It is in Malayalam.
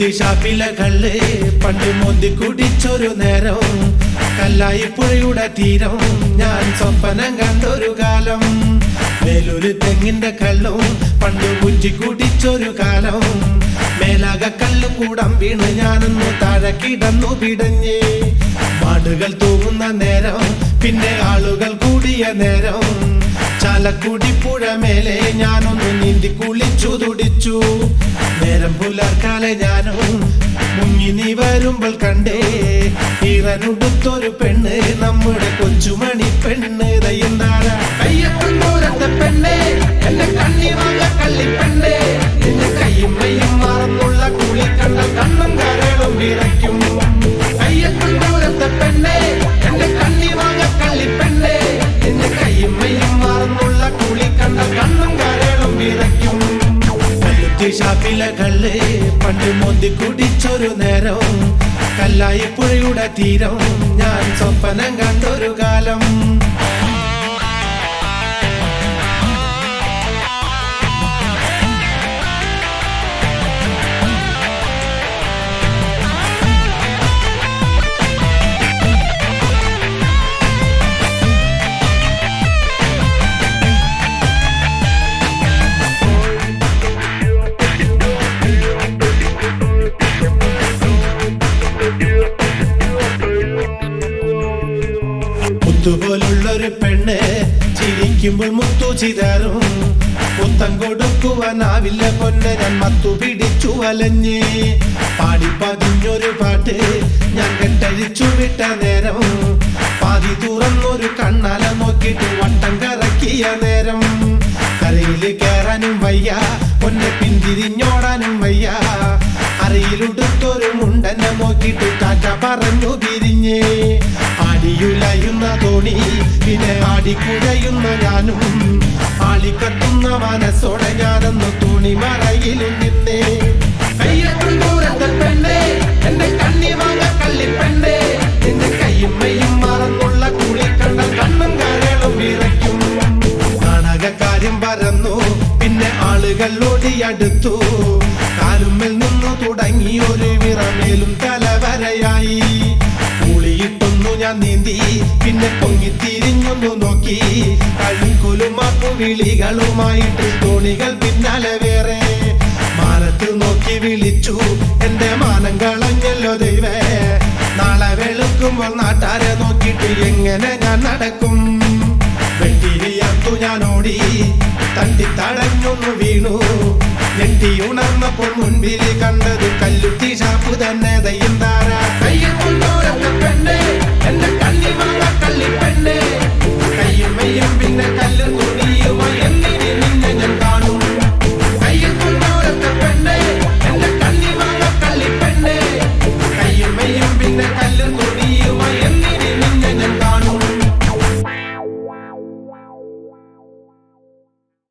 ഷാപ്പിലെ കള്ള് പണ്ട് മോന്തി കുടിച്ചൊരു നേരം കല്ലായി പുഴയുടെ തീരം ഞാൻ സ്വപ്നം കണ്ടൊരു കാലം വേലൂര് തെങ്ങിന്റെ കള്ളും പണ്ട് കുഞ്ചി കുടിച്ചൊരു കാലം മേലാക കല്ലും കൂടം വീണ് ഞാനൊന്ന് താഴെ കിടന്നു പിടഞ്ഞ് മാടുകൾ തൂങ്ങുന്ന നേരം പിന്നെ ആളുകൾ കൂടിയ നേരം ചാലക്കുടി പുഴ മേലെ ഞാനൊന്ന് നീന്തി കുളിച്ചു തുടിച്ചു നേരം പുലർക്കാലെ ഞാനും മുങ്ങി നീ വരുമ്പോൾ കണ്ടേ ഈറനുടുത്തൊരു പെണ്ണ് നമ്മുടെ കൊച്ചുമണി പെണ്ണ് ദയ്യന്താഴ കയ്യത്തും ദൂരത്തെ പെണ്ണേ എന്റെ കണ്ണി വാങ്ങ കള്ളിപ്പെണ്ണേ നിന്റെ കയ്യും മെയ്യും മറന്നുള്ള കുളി കണ്ട കണ്ണും കരളും വിറയ്ക്കും കയ്യത്തും ദൂരത്തെ പെണ്ണേ എന്റെ കണ്ണി വാങ്ങ കള്ളിപ്പെണ്ണേ നിന്റെ കയ്യും മെയ്യും മറന്നുള്ള കുളി കണ്ട കണ്ണും കരളും വിറയ്ക്കും കല്ലുത്തി ഷാപ്പിലെ കള്ള് പണ്ട് മോന്തി കുടിച്ചൊരു നേരം കല്ലായി പുഴയുടെ തീരം ഞാൻ സ്വപ്നം കണ്ടൊരു കാലം മുത്തുപോലുള്ളൊരു പെണ്ണ് ചിരിക്കുമ്പോൾ മുത്തു ചിതറും മുത്തം കൊടുക്കുവാനാവില്ല പൊന്നെ ഞാൻ മത്തു പിടിച്ചു വലഞ്ഞ് പാടി പതിഞ്ഞൊരു പാട്ട് ഞാൻ കെട്ടഴിച്ചു വിട്ട നേരം പാതി തുറന്നൊരു കണ്ണാല നോക്കിയിട്ട് വട്ടം കറക്കിയ നേരം കരയില് കയറാനും വയ്യ പൊന്നെ പിന്തിരിഞ്ഞോടാനും വയ്യ അറിയിലുടുത്തൊരു മുണ്ടനെ നോക്കിയിട്ട് ടാറ്റ പറഞ്ഞു പിരിഞ്ഞ് ആടിയുലയുന്ന തോണി പിന്നെ ആടിക്കുഴയുന്ന ഞാനും ആളിക്കത്തുന്ന മനസ്സോടെ ഞാനൊന്ന് തുണി മറയിലും നിന്നേ കയ്യത്തും ദൂരത്തെ പെണ്ണേ എന്റെ കണ്ണി വാങ്ങ കള്ളിപ്പെണ്ണേ നിന്റെ കയ്യും മെയ്യും മറന്നുള്ള കുളി കണ്ട കണ്ണും കരളും വിറയ്ക്കും നാടകക്കാര്യം പരന്നു പിന്നെ ആളുകൾ ഓടിയടുത്തു കാലുമ്മൽ നിന്നു തുടങ്ങി ഒരു വിറമേലും തലവരയായി കുളിയിട്ടൊന്നു ഞാൻ നീന്തി പിന്നെ പൊങ്ങി തിരിഞ്ഞൊന്നു നോക്കി കഴുക്കുലുമാക്കു വിളികളുമായിട്ട് തോണികൾ പിന്നാലെ വേറെ മാനത്ത് നോക്കി വിളിച്ചു എന്റെ മാനം കളഞ്ഞല്ലോ ദൈവേ നാളെ വെളുക്കുമ്പോൾ നാട്ടാരെ നോക്കിയിട്ട് എങ്ങനെ ഞാൻ നടക്കും വെട്ടിരിയർത്തു ഞാൻ ഓടി തണ്ടി തടഞ്ഞൊന്നു വീണു ഞെട്ടി ഉണർന്നപ്പോൾ മുൻപിൽ കണ്ടത് കല്ലുത്തി ഷാപ്പ് തന്നെ ദയ്യ